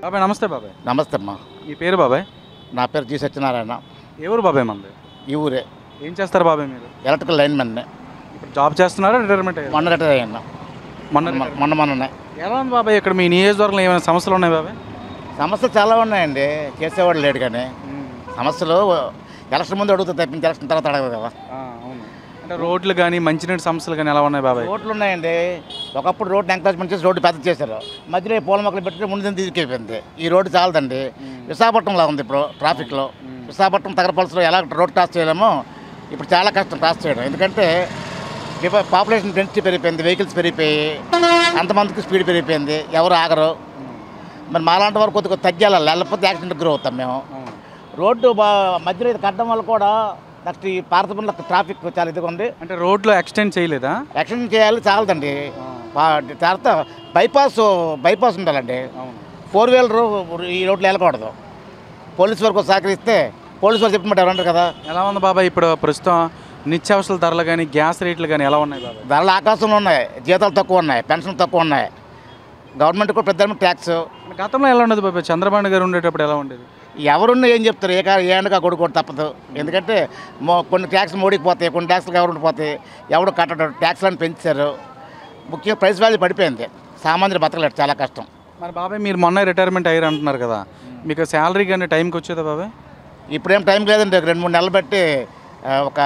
బాబాయ్ నమస్తే బాబాయ్ నమస్తే అమ్మా మీ పేరు బాబాయ్ నా పేరు జి సత్యనారాయణ ఏ ఊరు బాబాయ్ మంది ఈ ఊరే ఏం చేస్తారు బాబాయ్ మీరు ఎలక్ట్రికల్ లైన్మెన్ ఇప్పుడు జాబ్ చేస్తున్నారా రిటైర్మెంట్ అయ్యారు మొన్న రిటైర్ అయ్యాను మొన్న మొన్న మొన్న మొన్ననే ఎలా ఉంది బాబాయ్ ఇక్కడ మీ నియోజకవర్గంలో ఏమైనా సమస్యలు ఉన్నాయి బాబాయ్ సమస్యలు చాలా ఉన్నాయండి చేసేవాడు లేడు కానీ సమస్యలు ఎలక్షన్ ముందు అడుగుతా తప్పించి ఎలక్షన్ తర్వాత అడగదు కదా అవును అంటే రోడ్లు కానీ మంచినీటి సమస్యలు కానీ ఎలా ఉన్నాయి బాబాయ్ రోడ్లు ఉన్నాయండి ఒకప్పుడు రోడ్డు ఎంకరేజ్మెంట్ చేసి రోడ్డు పెద్ద చేశారు మధ్యలో ఈ పూల మొక్కలు పెట్టి ముందు తీసుకెళ్ళిపోయింది ఈ రోడ్డు చాలదండి విశాఖపట్నంలో ఉంది ఇప్పుడు ట్రాఫిక్లో విశాఖపట్నం తగరపల్స్లో ఎలా రోడ్ క్రాస్ చేయలేమో ఇప్పుడు చాలా కష్టం క్రాస్ చేయడం ఎందుకంటే విప- పాపులేషన్ డెన్సిటీ పెరిగిపోయింది వెహికల్స్ పెరిగిపోయి అంతమందికి స్పీడ్ పెరిగిపోయింది ఎవరు ఆగరు మరి మాలాంటి వారు కొద్దిగా తగ్గాలి లేకపోతే యాక్సిడెంట్ గురి అవుతాం మేము రోడ్డు బా మధ్యలో ఇది కట్టడం వల్ల కూడా నెక్స్ట్ ఈ పారతపల్లిలో ట్రాఫిక్ చాలా ఇదిగా ఉంది అంటే రోడ్లు ఎక్స్టెండ్ చేయలేదా యాక్సిడెంట్ చేయాలి చాలదండి పా- తర్వాత బైపాస్ బైపాస్ ఉండాలండి అవును ఫోర్ వీలర్ ఈ రోడ్లు వెళ్ళకూడదు పోలీస్ వరకు సహకరిస్తే పోలీస్ వారు చెప్పినట్టు ఎవరంటారు కదా ఎలా ఉంది బాబాయ్ ఇప్పుడు ప్రస్తుతం నిత్యావసరాల ధరలు కానీ గ్యాస్ రేట్లు కానీ ఎలా ఉన్నాయి బాబాయ్ ధరలు ఆకాశంలో ఉన్నాయి జీతాలు తక్కువ ఉన్నాయి పెన్షన్ తక్కువ ఉన్నాయి గవర్నమెంట్ కూడా పెద్ద ట్యాక్స్ అంటే గతంలో ఎలా ఉండేది బాబాయ్ చంద్రబాబు నాయుడు గారు ఉండేటప్పుడు ఎలా ఉండేది ఎవరున్నా ఏం చెప్తారు ఏ కా- ఏ ఎండగా కొడుకోవడం తప్పదు ఎందుకంటే మో కొన్ని ట్యాక్స్ మోడీకి పోతాయి కొన్ని ట్యాక్స్లు గవర్నమెంట్ పోతాయి ఎవడు కట్టడం ట్యాక్స్లను పెంచారు ముఖ్యంగా ప్రైస్ వాల్యూ పడిపోయింది సామాన్యులు బతకలేడు చాలా కష్టం మరి బాబాయ్ మీరు మొన్న రిటైర్మెంట్ అయ్యారు అంటున్నారు కదా మీకు శాలరీ కానీ టైంకి వచ్చేదా బాబాయ్ ఇప్పుడేం టైం లేదండి ఒక రెండు మూడు నెలలు బట్టి ఆ, ఒక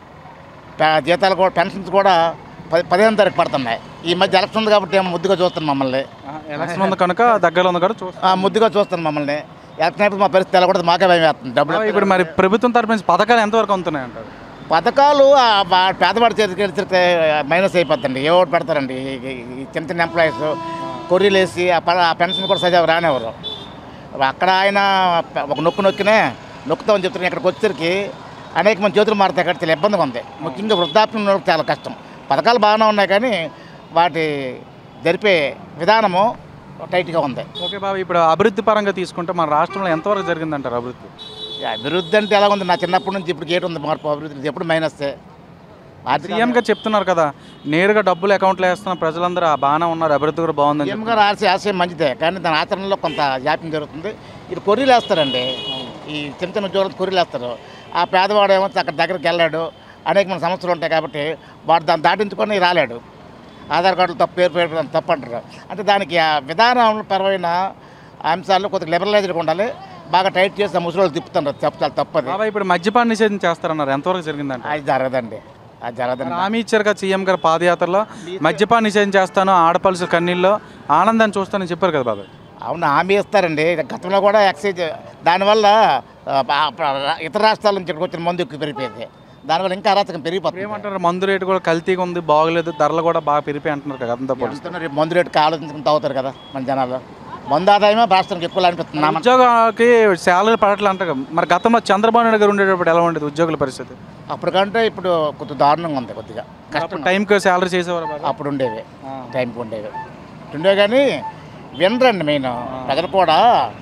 ప- జీతాలు కూడా పెన్షన్స్ కూడా పది పదిహేను తారీఖు పడుతున్నాయి ఈ మధ్య ఎలక్షన్ ఉంది కాబట్టి ఏమో ముద్దుగా చూస్తాను మమ్మల్ని ఎలక్షన్ ఉంది కనుక దగ్గరలో ఉంది కనుక చూస్తాం ఆ, ముద్దుగా చూస్తాను మమ్మల్ని ఎలక్షన్ అయిపోతే మా పరిస్థితి వెళ్ళకూడదు మాకే భయం వేస్తుంది డబ్బులు బాబాయ్, ఇప్పుడు మరి ప్రభుత్వం తరపు నుంచి పథకాలు ఎంతవరకు అందుతున్నాయి అంటారు పథకాలు ఆ బా- పేదవాడి చేతికి వెళ్తే మైనస్ అయిపోతుంది ఏ ఒకటి పెడతారండి ఈ- ఈ- ఈ చిన్న చిన్న ఎంప్లాయీస్ కొర్రీలు వేసి ఆ ప- ఆ పెన్షన్ కూడా సజావు రానివ్వరు అక్కడ ఆయన ప- ఒక నొక్కు నొక్కినే నొక్కుతామని చెప్తున్నారు ఇక్కడికి వచ్చేసరికి అనేక మంది చేతులు మారుతాయి అక్కడ చాలా ఇబ్బందిగా ఉంది ముఖ్యంగా వృద్ధాప్యం ఉన్న వాళ్ళకి చాలా కష్టం పథకాలు బాగానే ఉన్నాయి కానీ వాటి జరిపే విధానము టైట్గా ఉంది ఓకే బాబు ఇప్పుడు అభివృద్ధి పరంగా తీసుకుంటే మన రాష్ట్రంలో ఎంతవరకు జరిగిందంటారు అభివృద్ధి ఈ అభివృద్ధి అంటే ఎలా ఉంది నా చిన్నప్పటి నుంచి ఇప్పుడు గేట్ ఉంది మార్పు అభివృద్ధి ఎప్పుడు మైనస్తే ఆర్థిక సీఎం గారు చెప్తున్నారు కదా నేరుగా డబ్బులు అకౌంట్లో వేస్తున్న ప్రజలందరూ ఆ బాగానే ఉన్నారు అభివృద్ధి కూడా బాగుందని సీఎం గారు ఆశ ఆశయం మంచిదే కానీ దాని ఆచరణలో కొంత జాప్యం జరుగుతుంది ఇది కొర్రీలు వేస్తారండి ఈ చిన్న చిన్న ఉద్యోగులు కొర్రీలు వేస్తారు ఆ పేదవాడు ఏమో అక్కడ దగ్గరికి వెళ్ళాడు అనేక మంది సమస్యలు ఉంటాయి కాబట్టి వాడు దాన్ని దాటించుకొని రాలేడు ఆధార్ కార్డులు తప్పు పేరు పేరు తప్పు అంటారు అంటే దానికి ఆ విధానం పరమైన అంశాలు కొద్దిగా లిబరలైజ్డ్గా ఉండాలి బాగా టైట్ చేసి ఆ ముసలి తిప్పుతుంటారు తప్పు చాలా తప్పది బాబా ఇప్పుడు మద్యపాన నిషేధం చేస్తారన్నారు ఎంతవరకు జరిగిందంట అది జరగదండి అది జరగదండి హామీ ఇచ్చారు కదా సీఎం గారు పాదయాత్రలో మద్యపాన నిషేధం చేస్తాను ఆడపలుసు కన్నీళ్ళు ఆనందాన్ని చూస్తానని చెప్పారు కదా బాబాయ్ అవును హామీ ఇస్తారండి గతంలో కూడా ఎక్సైజ్ దానివల్ల ఆ, ఆ, ఆ, ఇతర రాష్ట్రాల నుంచి ఇక్కడికి వచ్చిన మందు ఎక్కువ పెరిగిపోయింది దానివల్ల ఇంకా అరాచకం పెరిగిపోతుంది ఏమంటారు మందు రేటు కూడా కల్తీగా ఉంది బాగలేదు ధరలు కూడా బాగా పెరిగిపోయి అంటున్నారు కదా అంతా పోటీ ఎంతనో రేపు మందు రేటుకి ఆలోచించుకుని తాగుతారు కదా మన జనాలు మందు ఆదాయమే రాష్ట్రానికి ఎక్కువ అనిపిస్తుంది నా మన- ఉద్యోగాలకి శాలరీ పడట్లేదు అంటారు కదా. మరి గతంలో చంద్రబాబు నాయుడు గారు ఉండేటప్పుడు ఎలా ఉండేది ఉద్యోగుల పరిస్థితి అప్పటికంటే ఇప్పుడు కొద్దిగా దారుణంగా ఉంది కొద్దిగా కష్టం అప్పుడు టైంకి శాలరీ చేసేవారు బాబా అప్పుడు ఉండేవి టైంకి ఉండేవి ఉండేవి కానీ వినరండి మెయిన్ ప్రజలు కూడా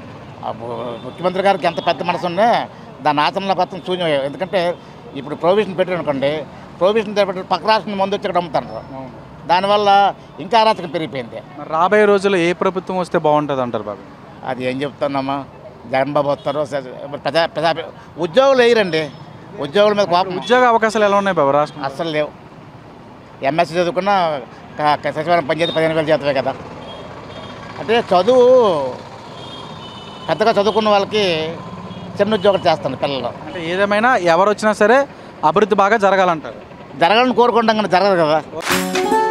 ఆ ము- ముఖ్యమంత్రి గారికి ఎంత పెద్ద మనసు ఉన్నా దాని ఆచరణలో కొత్త శూన్యం ఎందుకంటే ఇప్పుడు ప్రొవిజన్ పెట్టారు అనుకోండి ప్రొవిజన్ పెట్టి పక్క రాష్ట్రం మందు వచ్చి ఇక్కడ అమ్ముతారు దానివల్ల ఇంకా అరాచకం పెరిగిపోయింది మరి రాబోయే రోజుల్లో ఏ ప్రభుత్వం వస్తే బాగుంటుంది అంటారు బాబు అది ఏం చెప్తున్నామా జగన్ బాబు వస్తారు స- ప్రజా ప్రజా ఉద్యోగులు వేయరండి ఉద్యోగుల మీద కోపం ఉద్యోగ అవకాశాలు ఎలా ఉన్నాయి బాబు రాష్ట్రం అస్సలు లేవు ఎంఎస్సీ చదువుకున్న క- క- సచివాలయం పనిచేసి పదిహేను వేలు జీతమే కదా అంటే చదువు పెద్దగా చదువుకున్న వాళ్ళకి చిన్న ఉద్యోగాలు చేస్తాను పిల్లలు అంటే ఏదేమైనా ఎవరు వచ్చినా సరే అభివృద్ధి బాగా జరగాలంటారు జరగాలని కోరుకుంటాం కానీ జరగదు కదా